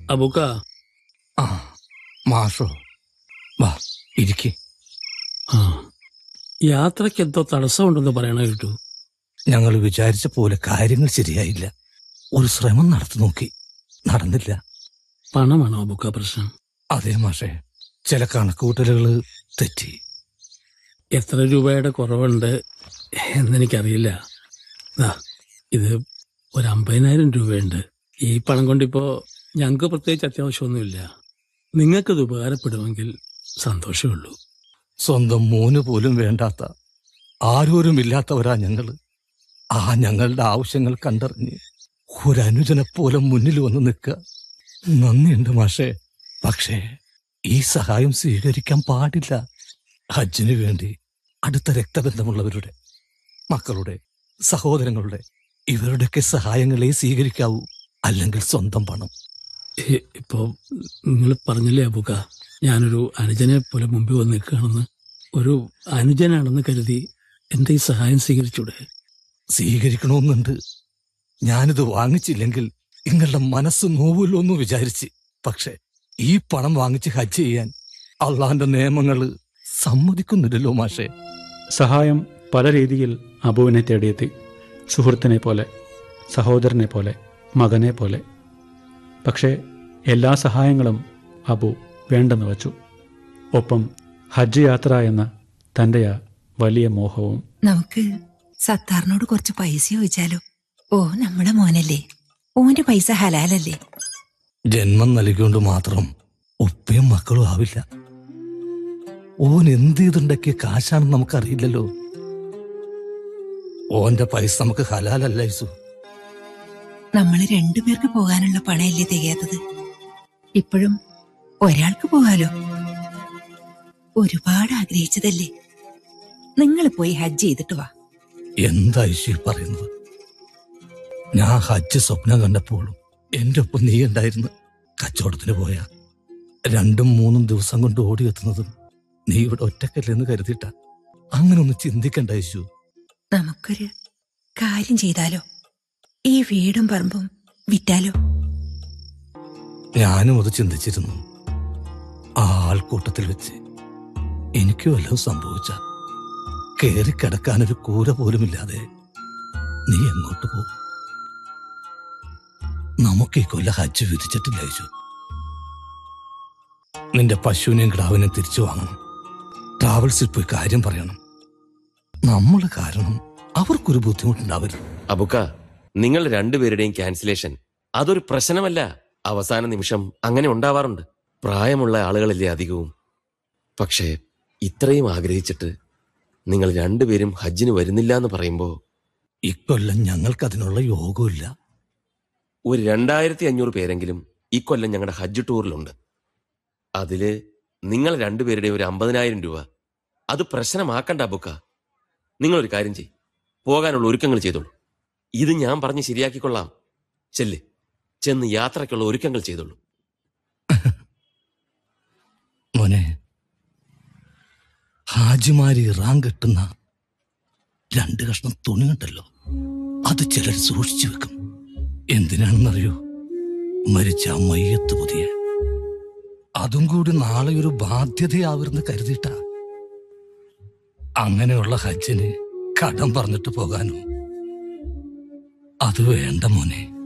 അബുക്ക ആ മാഷോ വാ ഇരിക്കെ ആ യാത്രയ്ക്ക് എന്തോ തടസ്സമുണ്ടെന്ന് പറയണ കേട്ടു ഞങ്ങൾ വിചാരിച്ച പോലെ കാര്യങ്ങൾ ശരിയായില്ല ഒരു ശ്രമം നടത്തി നോക്കി നടന്നില്ല പണമാണോ അബുക്ക പ്രശ്നം അതേ മാഷേ ചില കണക്കുകൂട്ടലുകൾ തെറ്റി എത്ര രൂപയുടെ കുറവുണ്ട് എന്നെനിക്കറിയില്ല ദാ ഇത് ഒരു അമ്പതിനായിരം രൂപയുണ്ട് ഈ പണം കൊണ്ടിപ്പോ ഞങ്ങൾക്ക് പ്രത്യേകിച്ച് അത്യാവശ്യമൊന്നുമില്ല നിങ്ങൾക്കത് ഉപകാരപ്പെടുമെങ്കിൽ സന്തോഷമുള്ളൂ സ്വന്തം മോന് പോലും വേണ്ടാത്ത ആരോരുമില്ലാത്തവരാ ഞങ്ങള് ആ ഞങ്ങളുടെ ആവശ്യങ്ങൾ കണ്ടറിഞ്ഞ് ഒരനുജനെ പോലെ മുന്നിൽ വന്ന് നിൽക്കുക നന്ദിയുണ്ട് മാഷേ പക്ഷേ ഈ സഹായം സ്വീകരിക്കാൻ പാടില്ല ഹജ്ജിന് വേണ്ടി അടുത്ത രക്തബന്ധമുള്ളവരുടെ മക്കളുടെ സഹോദരങ്ങളുടെ ഇവരുടെയൊക്കെ സഹായങ്ങളെ സ്വീകരിക്കാവൂ അല്ലെങ്കിൽ സ്വന്തം പണം ഇ- ഇപ്പോ നിങ്ങൾ പറഞ്ഞില്ലേ അബുക്ക ഞാനൊരു അനുജനെ പോലെ മുമ്പിൽ വന്ന് നിൽക്കുകയാണെന്ന് ഒരു അനുജനാണെന്ന് കരുതി എന്റെ ഈ സഹായം സ്വീകരിച്ചൂടെ സ്വീകരിക്കണമെന്നുണ്ട് ഞാനിത് വാങ്ങിച്ചില്ലെങ്കിൽ നിങ്ങളുടെ മനസ്സ് നോവുമല്ലോ എന്ന് വിചാരിച്ച് പക്ഷെ ഈ പണം വാങ്ങിച്ച് ഹജ്ജ് ചെയ്യാൻ അള്ളാന്റെ നിയമങ്ങള് സമ്മതിക്കുന്നില്ലല്ലോ മാഷേ സഹായം പല രീതിയിൽ അബുവിനെ തേടിയെത്തി സുഹൃത്തിനെ പോലെ സഹോദരനെ പോലെ മകനെ പോലെ പക്ഷേ എല്ലാ സഹായങ്ങളും അബു വേണ്ടെന്ന് വച്ചു ഒപ്പം ഹജ്ജ് യാത്ര എന്ന തൻ്റെ ആ വലിയ മോഹവും നമുക്ക് സത്താറിനോട് കുറച്ച് പൈസ ചോദിച്ചാലോ ഓ നമ്മുടെ മോനല്ലേ ഓന്റെ പൈസ ഹലാലല്ലേ ജന്മം നൽകിക്കൊണ്ട് മാത്രം ഉപ്പയും മക്കളും ആവില്ല ഓൻ എന്ത് ചെയ്തുണ്ടാക്കിയ കാശാണെന്ന് നമുക്കറിയില്ലല്ലോ ഓന്റെ പൈസ നമുക്ക് ഹലാലല്ല ഇസു നമ്മള് രണ്ടുപേർക്ക് പോകാനുള്ള പണയല്ലേ തികയാത്തത് ഇപ്പോഴും ഒരാൾക്ക് പോകാലോ ഒരുപാട് ആഗ്രഹിച്ചതല്ലേ നിങ്ങൾ പോയി ഹജ്ജ് ചെയ്തിട്ട് വാ എന്താ ഇഷി പറയുന്നത് ഞാൻ ഹജ്ജ് സ്വപ്നം കണ്ടപ്പോഴും എന്റെ ഒപ്പം നീ ഉണ്ടായിരുന്നു കച്ചവടത്തിന് പോയ രണ്ടും മൂന്നും ദിവസം കൊണ്ട് ഓടിയെത്തുന്നതും നീ ഇവിടെ ഒറ്റക്കല്ലെന്ന് കരുതിയിട്ട അങ്ങനെ ഒന്ന് ചിന്തിക്കണ്ട യേശു നമുക്കൊരു കാര്യം ചെയ്താലോ ഈ വീടും പറമ്പും വിറ്റാലോ ഞാനും അത് ചിന്തിച്ചിരുന്നു ആ ആൾക്കൂട്ടത്തിൽ വെച്ച് എനിക്ക് വല്ലതും സംഭവിച്ച കേറി കിടക്കാനൊരു കൂര പോലുമില്ലാതെ നീ എങ്ങോട്ട് പോകും നമുക്ക് ഈ കൊല്ല ഹജ്ജ് വിധിച്ചിട്ടില്ല യേശു നിന്റെ പശുവിനെയും കിടാവിനെയും തിരിച്ചു വാങ്ങണം ട്രാവൽസിൽ പോയി കാര്യം പറയണം നമ്മൾ കാരണം അവർക്കൊരു ബുദ്ധിമുട്ടുണ്ടാവരുത് അബുക്ക നിങ്ങൾ രണ്ടുപേരുടെയും ക്യാൻസലേഷൻ അതൊരു പ്രശ്നമല്ല അവസാന നിമിഷം അങ്ങനെ ഉണ്ടാവാറുണ്ട് പ്രായമുള്ള ആളുകളല്ലേ അധികവും പക്ഷേ ഇത്രയും ആഗ്രഹിച്ചിട്ട് നിങ്ങൾ രണ്ടുപേരും ഹജ്ജിന് വരുന്നില്ല എന്ന് പറയുമ്പോൾ ഇക്കൊല്ലം ഞങ്ങൾക്കതിനുള്ള യോഗമില്ല ഒരു രണ്ടായിരത്തി അഞ്ഞൂറ് പേരെങ്കിലും ഇക്കൊല്ലം ഞങ്ങളുടെ ഹജ്ജ് ടൂറിലുണ്ട് അതില് നിങ്ങൾ രണ്ടുപേരുടെയും ഒരു അമ്പതിനായിരം രൂപ അത് പ്രശ്നമാക്കണ്ട അബുക്ക നിങ്ങളൊരു കാര്യം ചെയ് പോകാനുള്ള ഒരുക്കങ്ങൾ ചെയ്തോളൂ ഇത് ഞാൻ പറഞ്ഞ് ശരിയാക്കിക്കൊള്ളാം ചെല്ല് ചെന്ന് യാത്രയ്ക്കുള്ള ഒരുക്കങ്ങൾ ചെയ്തോളൂ മോനെ ഹാജിമാര് ഇറാൻ കെട്ടുന്ന രണ്ട് കഷ്ണം തുണിയുണ്ടല്ലോ അത് ചിലർ സൂക്ഷിച്ചു വെക്കും എന്തിനാണെന്നറിയോ മരിച്ച ആ മയ്യത്ത് പുതിയ അതും കൂടി നാളെ ഒരു ബാധ്യതയാവരുന്ന് കരുതിയിട്ടാ അങ്ങനെയുള്ള ഹജ്ജിന് കടം പറഞ്ഞിട്ട് പോകാനോ അത് വേണ്ട മോനെ